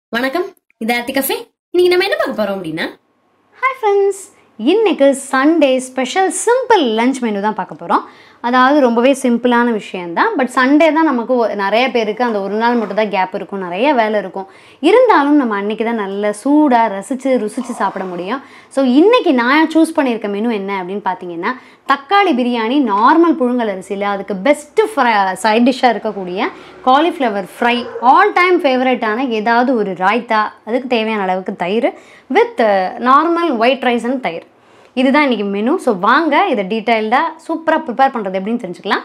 வணக்கம் இது ஆர்த்தி கஃபே இன்னைக்கு நம்ம என்ன பார்க்க போறோம் அப்படின்னா ஹாய் ஃப்ரெண்ட்ஸ் இன்னைக்கு Sunday special simple lunch menu தான் பார்க்க போகிறோம் அதாவது ரொம்பவே சிம்பிளான விஷயந்தான் பட் சண்டே தான் நமக்கு ஒ- நிறைய பேருக்கு அந்த ஒரு நாள் மட்டும் தான் கேப் இருக்கும் நிறைய வேலை இருக்கும் இருந்தாலும் நம்ம அன்னைக்கு தான் நல்ல சூடாக ரசித்து ருசித்து சாப்பிட முடியும் ஸோ இன்னைக்கு நான் சூஸ் பண்ணியிருக்க மெனு என்ன அப்படின்னு பார்த்தீங்கன்னா தக்காளி பிரியாணி நார்மல் புழுங்கல் அரிசியில் அதுக்கு பெஸ்ட்டு ஃப்ரை சைட் டிஷ்ஷாக இருக்கக்கூடிய காலிஃப்ளவர் ஃப்ரை ஆல் டைம் ஃபேவரட்டான ஏதாவது ஒரு ராய்த்தா அதுக்கு தேவையான அளவுக்கு தயிர் with normal white rice and தயிர் இதுதான் இன்றைக்கி மெனு ஸோ வாங்க இதை டீட்டெயில்டாக சூப்பராக ப்ரிப்பேர் பண்ணுறது எப்படின்னு தெரிஞ்சுக்கலாம்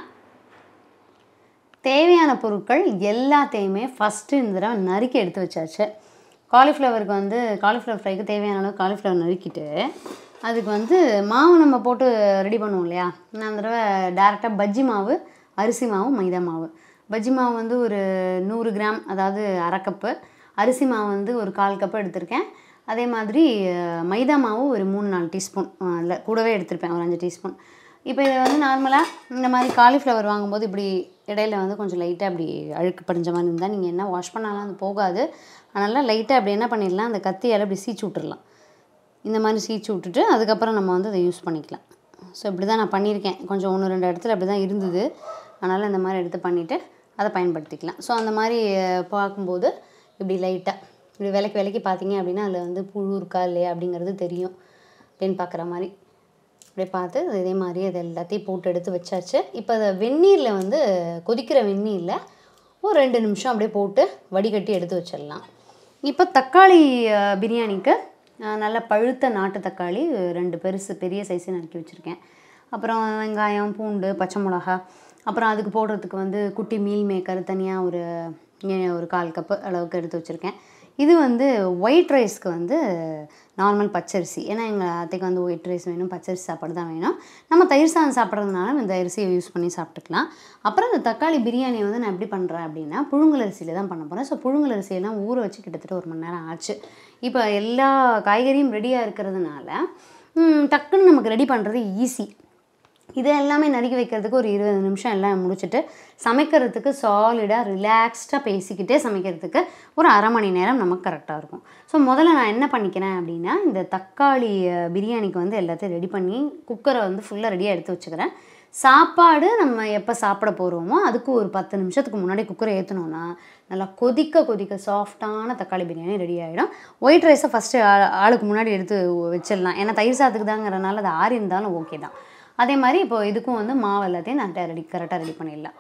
தேவையான பொருட்கள் எல்லாத்தையுமே ஃபஸ்ட்டு இந்த தடவை நறுக்கி எடுத்து வச்சாச்சு காலிஃப்ளவருக்கு வந்து காலிஃப்ளவர் ஃப்ரைக்கு தேவையான அளவு காலிஃப்ளவர் நறுக்கிட்டு அதுக்கு வந்து மாவு நம்ம போட்டு ரெடி பண்ணுவோம் இல்லையா நான் அந்த தடவை டேரெக்டாக பஜ்ஜி மாவு அரிசி மாவு மைதா மாவு பஜ்ஜி மாவு வந்து ஒரு நூறு கிராம் அதாவது அரை கப்பு அரிசி மாவு வந்து ஒரு கால் கப்பு எடுத்திருக்கேன் அதே மாதிரி அஹ், மைதா மாவு ஒரு மூணு நாலு டீஸ்பூன் இல்லை கூடவே எடுத்திருப்பேன் ஒரு அஞ்சு டீஸ்பூன் இப்போ இதை வந்து நார்மலாக இந்த மாதிரி காலிஃப்ளவர் வாங்கும்போது இப்படி இடையில வந்து கொஞ்சம் லைட்டாக அப்படி அழுக்கு படிஞ்ச மாதிரி இருந்தால் நீங்கள் என்ன வாஷ் பண்ணாலும் அது போகாது அதனால் லைட்டாக அப்படி என்ன பண்ணிடலாம் அந்த கத்தியால் அப்படி சீச்சு விட்டுறலாம் இந்த மாதிரி சீச்சு விட்டுட்டு அதுக்கப்புறம் நம்ம வந்து அதை யூஸ் பண்ணிக்கலாம் ஸோ இப்படி தான் நான் பண்ணியிருக்கேன் கொஞ்சம் ஒன்று ரெண்டு இடத்துல அப்படி தான் இருந்தது அதனால் இந்த மாதிரி எடுத்து பண்ணிவிட்டு அதை பயன்படுத்திக்கலாம் ஸோ அந்த மாதிரி அஹ், பார்க்கும்போது இப்படி லைட்டாக இப்படி விலைக்கு விலைக்கு பார்த்தீங்க அப்படின்னா அதில் வந்து புழு இருக்கா இல்லையா அப்படிங்கிறது தெரியும் அப்படின்னு பார்க்குற மாதிரி அப்படியே பார்த்து இதே மாதிரி அது எல்லாத்தையும் போட்டு எடுத்து வச்சாச்சு இப்போ அதை வெந்நீரில் வந்து கொதிக்கிற வெந்நீரில் ஒரு ரெண்டு நிமிஷம் அப்படியே போட்டு வடிகட்டி எடுத்து வச்சிடலாம் இப்போ தக்காளி அஹ், பிரியாணிக்கு அஹ், நல்ல பழுத்த நாட்டு தக்காளி ரெண்டு பெருசு பெரிய சைஸு நறுக்கி வச்சுருக்கேன் அப்புறம் வெங்காயம் பூண்டு பச்சை மிளகா அப்புறம் அதுக்கு போடுறதுக்கு வந்து குட்டி மீல் மேக்கர் தனியாக ஒரு ஏ- ஒரு கால் கப்பு அளவுக்கு எடுத்து வச்சுருக்கேன் இது வந்து ஒயிட் ரைஸ்க்கு வந்து நார்மல் பச்சரிசி ஏன்னா எங்கள் அத்தைக்கு வந்து ஒயிட் ரைஸ் வேணும் பச்சரிசி சாப்பாடு தான் வேணும் நம்ம தயிர் சாதம் சாப்பிட்றதுனால இந்த அரிசியை யூஸ் பண்ணி சாப்பிட்டுக்கலாம் அப்புறம் இந்த தக்காளி பிரியாணி வந்து நான் எப்படி பண்ணுறேன் அப்படின்னா புழுங்கல் அரிசியில் தான் பண்ண போகிறேன் ஸோ புழுங்கல் அரிசியெல்லாம் ஊற வச்சு கிட்டத்தட்ட ஒரு மணி நேரம் ஆச்சு இப்போ எல்லா காய்கறியும் ரெடியாக இருக்கிறதுனால ம், டக்குன்னு நமக்கு ரெடி பண்ணுறது ஈஸி இது எல்லாமே நறுக்கி வைக்கிறதுக்கு ஒரு இருபது நிமிஷம் எல்லாம் முடிச்சுட்டு சமைக்கிறதுக்கு சாலிடாக ரிலாக்ஸ்டாக பேசிக்கிட்டே சமைக்கிறதுக்கு ஒரு அரை மணி நேரம் நமக்கு கரெக்டாக இருக்கும் ஸோ முதல்ல நான் என்ன பண்ணிக்கிறேன் அப்படின்னா இந்த தக்காளி அஹ், பிரியாணிக்கு வந்து எல்லாத்தையும் ரெடி பண்ணி குக்கரை வந்து ஃபுல்லாக ரெடியாக எடுத்து வச்சுக்கிறேன் சாப்பாடு நம்ம எப்போ சாப்பிட போகிறோமோ அதுக்கு ஒரு பத்து நிமிஷத்துக்கு முன்னாடி குக்கரை ஏற்றணும்னா நல்லா கொதிக்க கொதிக்க சாஃப்டான தக்காளி பிரியாணி ரெடி ஆகிடும் ஒயிட் ரைஸை ஃபஸ்ட்டு ஆளுக்கு முன்னாடி எடுத்து வச்சிடலாம் ஏன்னா தயிர் சாதத்துக்கு தாங்கிறனால அது ஆறி இருந்தாலும் ஓகே தான் அதே மாதிரி இப்போ இதுக்கும் வந்து மாவு எல்லாத்தையும் நான் ரெடி கரெக்டாக ரெடி பண்ணிடலாம்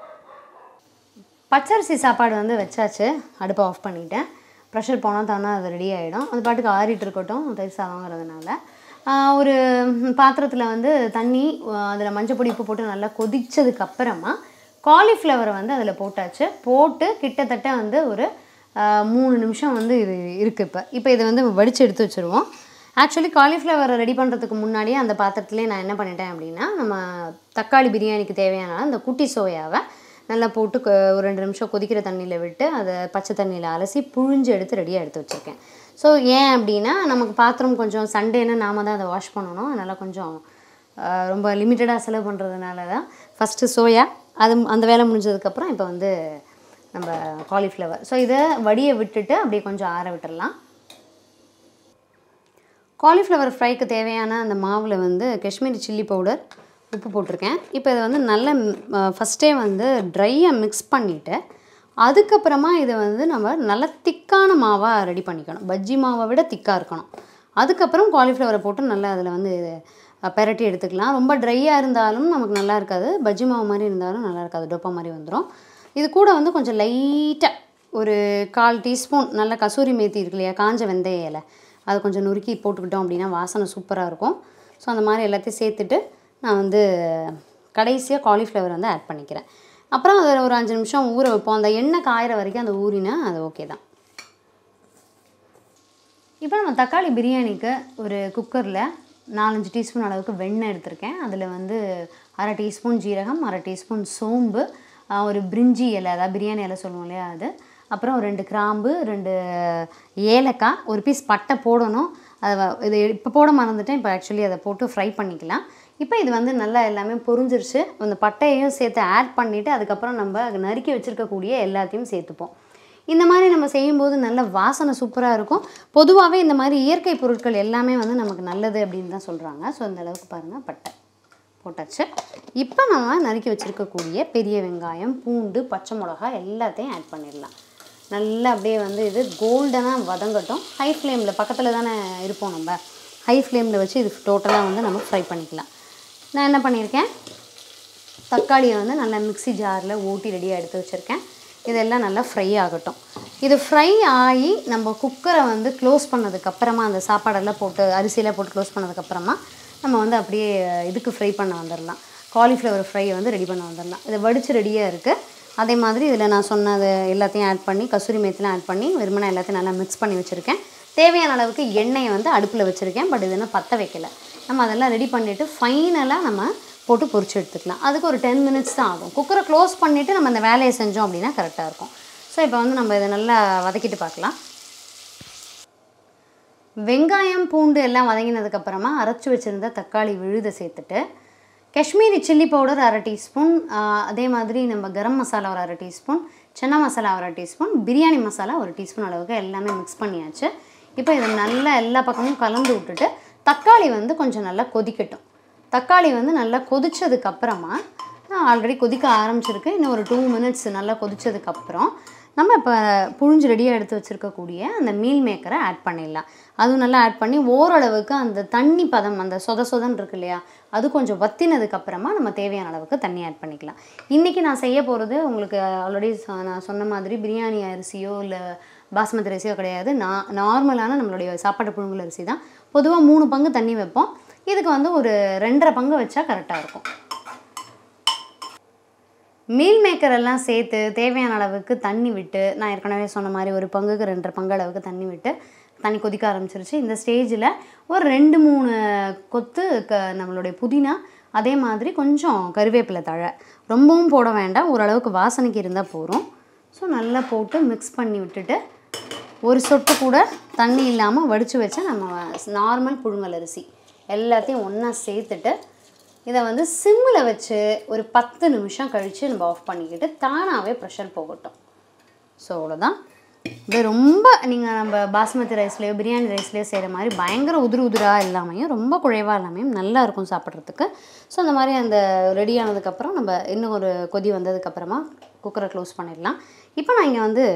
பச்சரிசி சாப்பாடு வந்து வச்சாச்சு அடுப்பை ஆஃப் பண்ணிட்டேன் ப்ரெஷர் போனால் தானே அது ரெடி ஆகிடும் அது பாட்டுக்கு ஆறிட்டு இருக்கட்டும் தயிர் சாதங்கிறதுனால ஆஹ் ஒரு பாத்திரத்தில் வந்து தண்ணி அதில் மஞ்சள் பொடி உப்பு போட்டு நல்லா கொதிச்சதுக்கு அப்புறமா காலிஃப்ளவரை வந்து அதில் போட்டாச்சு போட்டு கிட்டத்தட்ட வந்து ஒரு ஆஹ் மூணு நிமிஷம் வந்து இது இருக்குது இப்போ இப்போ இதை வந்து வடித்து எடுத்து வச்சுருவோம் ஆக்சுவலி காலிஃப்ளவரை ரெடி பண்ணுறதுக்கு முன்னாடியே அந்த பாத்திரத்துலேயே நான் என்ன பண்ணிட்டேன் அப்படின்னா நம்ம தக்காளி பிரியாணிக்கு தேவையான அந்த குட்டி சோயாவை நல்லா போட்டு கொ- ஒரு ரெண்டு நிமிஷம் கொதிக்கிற தண்ணியில் விட்டு அதை பச்சை தண்ணியில் அலசி புழிஞ்சு எடுத்து ரெடியாக எடுத்து வச்சுருக்கேன் ஸோ ஏன் அப்படின்னா நமக்கு பாத்திரம் கொஞ்சம் சண்டேன்னு நாம தான் அதை வாஷ் பண்ணணும் அதனால் கொஞ்சம் ஆஹ், ரொம்ப லிமிட்டடாக செலவு பண்ணுறதுனால தான் ஃபஸ்ட்டு சோயா அது அந்த வேலை முடிஞ்சதுக்கப்புறம் இப்போ வந்து நம்ம காலிஃப்ளவர் ஸோ இதை வடியை விட்டுட்டு அப்படியே கொஞ்சம் ஆற விட்டுறலாம் காலிஃப்ளவர் ஃப்ரைக்கு தேவையான அந்த மாவில் வந்து காஷ்மீரி சில்லி பவுடர் உப்பு போட்டிருக்கேன் இப்போ இதை வந்து நல்ல ஃபஸ்ட்டே வந்து ட்ரையாக மிக்ஸ் பண்ணிவிட்டு அதுக்கப்புறமா இதை வந்து நம்ம நல்ல திக்கான மாவாக ரெடி பண்ணிக்கணும் பஜ்ஜி மாவை விட திக்காக இருக்கணும் அதுக்கப்புறம் காலிஃப்ளவரை போட்டு நல்லா அதில் வந்து அஹ், பெரட்டி எடுத்துக்கலாம் ரொம்ப ட்ரையாக இருந்தாலும் நமக்கு நல்லா இருக்காது பஜ்ஜி மாவு மாதிரி இருந்தாலும் நல்லா இருக்காது டொப்பா மாதிரி வந்துடும் இது கூட வந்து கொஞ்சம் லைட்டாக ஒரு கால் டீஸ்பூன் நல்ல கசூரி மேத்தி இருக்கு இல்லையா காஞ்ச வெந்தய இலை அதை கொஞ்சம் நுறுக்கி போட்டுக்கிட்டோம் அப்படின்னா வாசனை சூப்பராக இருக்கும் ஸோ அந்த மாதிரி எல்லாத்தையும் சேர்த்துட்டு நான் வந்து கடைசியாக காலிஃப்ளவர் வந்து ஆட் பண்ணிக்கிறேன் அப்புறம் அதை ஒரு அஞ்சு நிமிஷம் ஊற வைப்போம் அந்த எண்ணெய் காயிற வரைக்கும் அந்த ஊறினா அது ஓகே தான் இப்போ நம்ம தக்காளி பிரியாணிக்கு ஒரு குக்கரில் நாலஞ்சு டீஸ்பூன் அளவுக்கு வெண்ணெய் எடுத்திருக்கேன் அதில் வந்து அரை டீஸ்பூன் ஜீரகம் அரை டீஸ்பூன் சோம்பு ஆஹ் ஒரு பிரிஞ்சி இலை அதாவது பிரியாணி இலை சொல்லுவோம் இல்லையா அது அப்புறம் ரெண்டு கிராம்பு ரெண்டு ஏலக்காய் ஒரு பீஸ் பட்டை போடணும் அதை வ- இது இப்போ போட மறந்துட்டேன் இப்போ ஆக்சுவலி அதை போட்டு ஃப்ரை பண்ணிக்கலாம் இப்போ இது வந்து நல்லா எல்லாமே பொரிஞ்சிருச்சு அந்த பட்டையையும் சேர்த்து ஆட் பண்ணிவிட்டு அதுக்கப்புறம் நம்ம நறுக்கி வச்சுருக்கக்கூடிய எல்லாத்தையும் சேர்த்துப்போம் இந்த மாதிரி நம்ம செய்யும்போது நல்ல வாசனை சூப்பராக இருக்கும் பொதுவாகவே இந்த மாதிரி இயற்கை பொருட்கள் எல்லாமே வந்து நமக்கு நல்லது அப்படின்னு தான் சொல்கிறாங்க ஸோ இந்த அளவுக்கு பாருங்கள் பட்டை போட்டாச்சு இப்போ நம்ம நறுக்கி வச்சுருக்கக்கூடிய பெரிய வெங்காயம் பூண்டு பச்சை மிளகா எல்லாத்தையும் ஆட் பண்ணிடலாம் நல்லா அப்படியே வந்து இது கோல்டனாக வதங்கட்டும் ஹை ஃப்ளேமில் பக்கத்தில் தானே இருப்போம் நம்ம ஹை ஃப்ளேமில் வச்சு இது டோட்டலாக வந்து நம்ம ஃப்ரை பண்ணிக்கலாம் நான் என்ன பண்ணியிருக்கேன் தக்காளியை வந்து நல்லா மிக்ஸி ஜாரில் ஊட்டி ரெடியாக எடுத்து வச்சுருக்கேன் இதெல்லாம் நல்லா ஃப்ரை ஆகட்டும் இது ஃப்ரை ஆகி நம்ம குக்கரை வந்து க்ளோஸ் பண்ணதுக்கப்புறமா அந்த சாப்பாடெல்லாம் போட்டு அரிசியெல்லாம் போட்டு க்ளோஸ் பண்ணதுக்கப்புறமா நம்ம வந்து அப்படியே இதுக்கு ஃப்ரை பண்ண வந்துடலாம் காலிஃப்ளவர் ஃப்ரை வந்து ரெடி பண்ண வந்துடலாம் இதை வடித்து ரெடியாக இருக்குது அதே மாதிரி இதில் நான் சொன்னது எல்லாத்தையும் ஆட் பண்ணி கசூரி மேத்திலாம் ஆட் பண்ணி வெறுமனை எல்லாத்தையும் நல்லா மிக்ஸ் பண்ணி வச்சுருக்கேன் தேவையான அளவுக்கு எண்ணெயை வந்து அடுப்பில் வச்சுருக்கேன் பட் இது இன்னும் பற்ற வைக்கல நம்ம அதெல்லாம் ரெடி பண்ணிவிட்டு ஃபைனலாக நம்ம போட்டு பொரிச்சு எடுத்துக்கலாம் அதுக்கு ஒரு டென் மினிட்ஸ் தான் ஆகும் குக்கரை க்ளோஸ் பண்ணிவிட்டு நம்ம அந்த வேலையை செஞ்சோம் அப்படின்னா கரெக்டாக இருக்கும் ஸோ இப்போ வந்து நம்ம இதை நல்லா வதக்கிட்டு பார்க்கலாம் வெங்காயம் பூண்டு எல்லாம் வதங்கினதுக்கப்புறமா அரைச்சி வச்சுருந்த தக்காளி விழுதை சேர்த்துட்டு காஷ்மீரி சில்லி பவுடர் அரை டீஸ்பூன் அதே மாதிரி நம்ம கரம் மசாலா ஒரு அரை டீஸ்பூன் சன்னா மசாலா ஒரு அரை டீஸ்பூன் பிரியாணி மசாலா ஒரு டீஸ்பூன் அளவுக்கு எல்லாமே மிக்ஸ் பண்ணியாச்சு இப்போ இதை நல்லா எல்லா பக்கமும் கலந்து விட்டுட்டு தக்காளி வந்து கொஞ்சம் நல்லா கொதிக்கட்டும் தக்காளி வந்து நல்லா கொதிச்சதுக்கப்புறமா ஆல்ரெடி கொதிக்க ஆரம்பிச்சிருக்கு இன்னும் ஒரு டூ மினிட்ஸ் நல்லா கொதிச்சதுக்கப்புறம் நம்ம இப்போ புழிஞ்சு ரெடியாக எடுத்து வச்சுருக்கக்கூடிய அந்த மீல் மேக்கரை ஆட் பண்ணிடலாம் அதுவும் நல்லா ஆட் பண்ணி ஓரளவுக்கு அந்த தண்ணி பதம் அந்த சொத சொதன்னு இருக்கு இல்லையா அது கொஞ்சம் வத்தினதுக்கப்புறமா நம்ம தேவையான அளவுக்கு தண்ணி ஆட் பண்ணிக்கலாம் இன்றைக்கி நான் செய்ய போகிறது உங்களுக்கு ஆல்ரெடி நான் சொன்ன மாதிரி பிரியாணி அரிசியோ இல்லை பாஸ்மதி அரிசியோ கிடையாது நான் நார்மலான நம்மளுடைய சாப்பாட்டு புழுங்கல் அரிசி தான் பொதுவாக மூணு பங்கு தண்ணி வைப்போம் இதுக்கு வந்து ஒரு ரெண்டரை பங்கு வச்சா கரெக்டாக இருக்கும் மீல் மேக்கர் எல்லாம் சேர்த்து தேவையான அளவுக்கு தண்ணி விட்டு நான் ஏற்கனவே சொன்ன மாதிரி ஒரு பங்குக்கு ரெண்டரை பங்கு அளவுக்கு தண்ணி விட்டு தண்ணி கொதிக்க ஆரம்பிச்சிருச்சு இந்த ஸ்டேஜில் ஒரு ரெண்டு மூணு கொத்து க நம்மளுடைய புதினா அதே மாதிரி கொஞ்சம் கருவேப்பிலை தழை ரொம்பவும் போட வேண்டாம் ஓரளவுக்கு வாசனைக்கு இருந்தால் போதும் ஸோ நல்லா போட்டு மிக்ஸ் பண்ணி விட்டுட்டு ஒரு சொட்டு கூட தண்ணி இல்லாமல் வடித்து வச்ச நம்ம நார்மல் புழுங்கல் அரிசி எல்லாத்தையும் ஒன்றா சேர்த்துட்டு இதை வந்து சிம்மில் வச்சு ஒரு பத்து நிமிஷம் கழித்து நம்ம ஆஃப் பண்ணிக்கிட்டு தானாகவே ப்ரெஷர் போகட்டும் ஸோ அவ்வளோதான் இது ரொம்ப நீங்கள் நம்ம பாஸ்மதி ரைஸ்லேயோ பிரியாணி ரைஸ்லேயோ செய்கிற மாதிரி பயங்கர உதிரு உதிராக இல்லாமையும் ரொம்ப குழைவாக இல்லாமையும் நல்லா இருக்கும் சாப்பிட்றதுக்கு ஸோ அந்த மாதிரி அந்த ரெடி ஆனதுக்கப்புறம் நம்ம இன்னும் ஒரு கொதி வந்ததுக்கப்புறமா குக்கரை க்ளோஸ் பண்ணிடலாம் இப்போ நான் இங்கே வந்து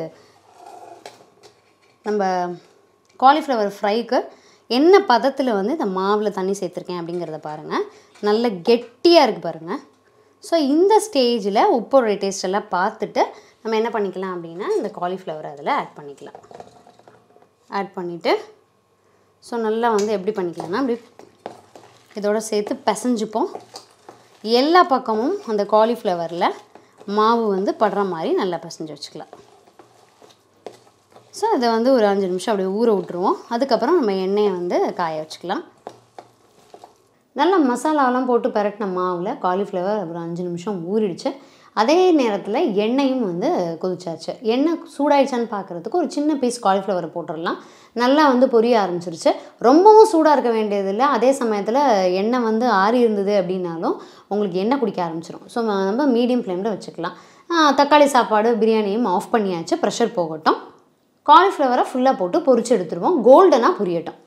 நம்ம காலிஃப்ளவர் ஃப்ரைக்கு என்ன பதத்தில் வந்து இந்த மாவில் தண்ணி சேர்த்துருக்கேன் அப்படிங்கிறத பாருங்கள் நல்ல கெட்டியாக இருக்குது பாருங்கள் ஸோ இந்த ஸ்டேஜில் உப்போடைய டேஸ்ட் எல்லாம் பார்த்துட்டு நம்ம என்ன பண்ணிக்கலாம் அப்படின்னா இந்த காலிஃப்ளவர் அதில் ஆட் பண்ணிக்கலாம் ஆட் பண்ணிவிட்டு ஸோ நல்லா வந்து எப்படி பண்ணிக்கலாம்னா அப்படி இதோட சேர்த்து பிசைஞ்சுப்போம் எல்லா பக்கமும் அந்த காலிஃப்ளவரில் மாவு வந்து படுற மாதிரி நல்லா பிசைஞ்சு வச்சுக்கலாம் ஸோ அதை வந்து ஒரு அஞ்சு நிமிஷம் அப்படியே ஊற விட்டுருவோம் அதுக்கப்புறம் நம்ம எண்ணெயை வந்து காய வச்சுக்கலாம் நல்லா மசாலாவெல்லாம் போட்டு பரட்டின மாவில் காலிஃப்ளவர் அப்புறம் அஞ்சு நிமிஷம் ஊறிடுச்சு அதே நேரத்தில் எண்ணெயும் வந்து கொதிச்சாச்சு எண்ணெய் சூடாயிடுச்சான்னு பார்க்குறதுக்கு ஒரு சின்ன பீஸ் காலிஃப்ளவரை போட்டுடலாம் நல்லா வந்து பொரிய ஆரம்பிச்சிருச்சு ரொம்பவும் சூடாக இருக்க வேண்டியதில்லை அதே சமயத்தில் எண்ணெய் வந்து ஆறி இருந்தது அப்படின்னாலும் உங்களுக்கு எண்ணெய் குடிக்க ஆரம்பிச்சிடும் ஸோ நம்ம மீடியம் ஃப்ளேமில் வச்சுக்கலாம் தக்காளி சாப்பாடு பிரியாணியும் ஆஃப் பண்ணியாச்சு ப்ரெஷர் போகட்டும் காலிஃப்ளவரை ஃபுல்லாக போட்டு பொரிச்சு எடுத்துருவோம் கோல்டனாக பொரியட்டும்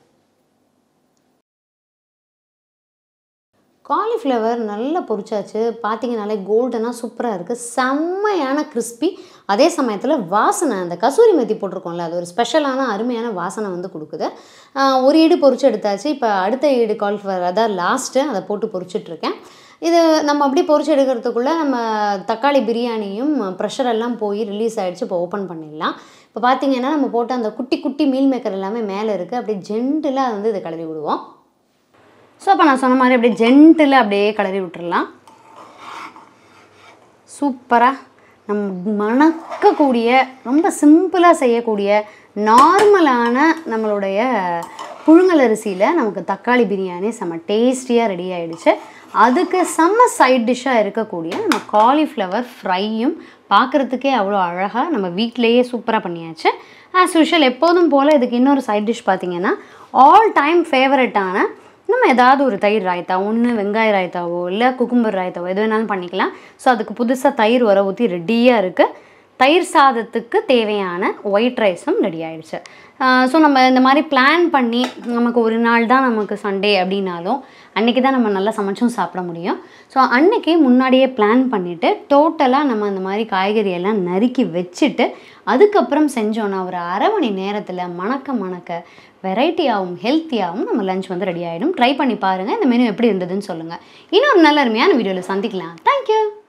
காலிஃப்ளவர் நல்லா பொரிச்சாச்சு பார்த்தீங்கனாலே கோல்டனாக சூப்பராக இருக்குது செம்மையான கிறிஸ்பி அதே சமயத்தில் வாசனை அந்த கசூரி மெத்தி போட்டிருக்கோம்ல அது ஒரு ஸ்பெஷலான அருமையான வாசனை வந்து கொடுக்குது ஒரு ஈடு பொரிச்சு எடுத்தாச்சு இப்போ அடுத்த ஈடு காலிஃப்ளவர் அதான் லாஸ்ட்டு அதை போட்டு பொரிச்சிட்ருக்கேன் இது நம்ம அப்படி பொரிச்சு எடுக்கிறதுக்குள்ளே நம்ம தக்காளி பிரியாணியும் ப்ரெஷர் எல்லாம் போய் ரிலீஸ் ஆகிடுச்சு இப்போ ஓப்பன் பண்ணிடலாம் இப்போ பார்த்தீங்கன்னா நம்ம போட்ட அந்த குட்டி குட்டி மீல் மேக்கர் எல்லாமே மேலே இருக்குது அப்படியே ஜென்டிலாக வந்து இதை கிளறி விடுவோம் ஸோ அப்போ நான் சொன்ன மாதிரி அப்படியே ஜென்டில் அப்படியே கிளறி விட்டுறலாம் சூப்பராக நம் மணக்கக்கூடிய ரொம்ப சிம்பிளாக செய்யக்கூடிய நார்மலான நம்மளுடைய புழுங்கல் அரிசியில் நமக்கு தக்காளி பிரியாணி செம்ம டேஸ்டியாக ரெடி ஆகிடுச்சு அதுக்கு செம்ம சைட் டிஷ்ஷாக இருக்கக்கூடிய நம்ம காலிஃப்ளவர் ஃப்ரையும் பார்க்குறதுக்கே அவ்வளோ அழகாக நம்ம வீட்டிலையே சூப்பராக பண்ணியாச்சு ஆஸ் யூஷுவல் எப்போதும் போல் இதுக்கு இன்னொரு சைட் டிஷ் பார்த்திங்கன்னா ஆல் டைம் ஃபேவரட்டான நம்ம ஏதாவது ஒரு தயிர் ராய்த்தா ஒன்று வெங்காய ராய்த்தாவோ இல்லை குக்கும்பர் ராய்த்தாவோ எது வேணாலும் பண்ணிக்கலாம் ஸோ அதுக்கு புதுசாக தயிர் வர ஊற்றி ரெடியாக இருக்குது தயிர் சாதத்துக்கு தேவையான ஒயிட் ரைஸும் ரெடி ஆயிடுச்சு ஸோ நம்ம இந்த மாதிரி பிளான் பண்ணி நமக்கு ஒரு நாள் தான் நமக்கு சண்டே அப்படின்னாலும் அன்றைக்கி தான் நம்ம நல்லா சமைச்சும் சாப்பிட முடியும் ஸோ அன்னைக்கு முன்னாடியே பிளான் பண்ணிவிட்டு டோட்டலாக நம்ம அந்த மாதிரி காய்கறி எல்லாம் நறுக்கி வச்சுட்டு அதுக்கப்புறம் செஞ்சோன்னா ஒரு அரை மணி நேரத்தில் மணக்க மணக்க வெரைட்டியாகவும் ஹெல்த்தியாகவும் நம்ம லஞ்ச் வந்து ரெடி ஆகிடும் ட்ரை பண்ணி பாருங்கள் இந்த மெனு எப்படி இருந்ததுன்னு சொல்லுங்கள் இன்னும் நல்ல அருமையான வீடியோவில் சந்திக்கலாம் தேங்க்யூ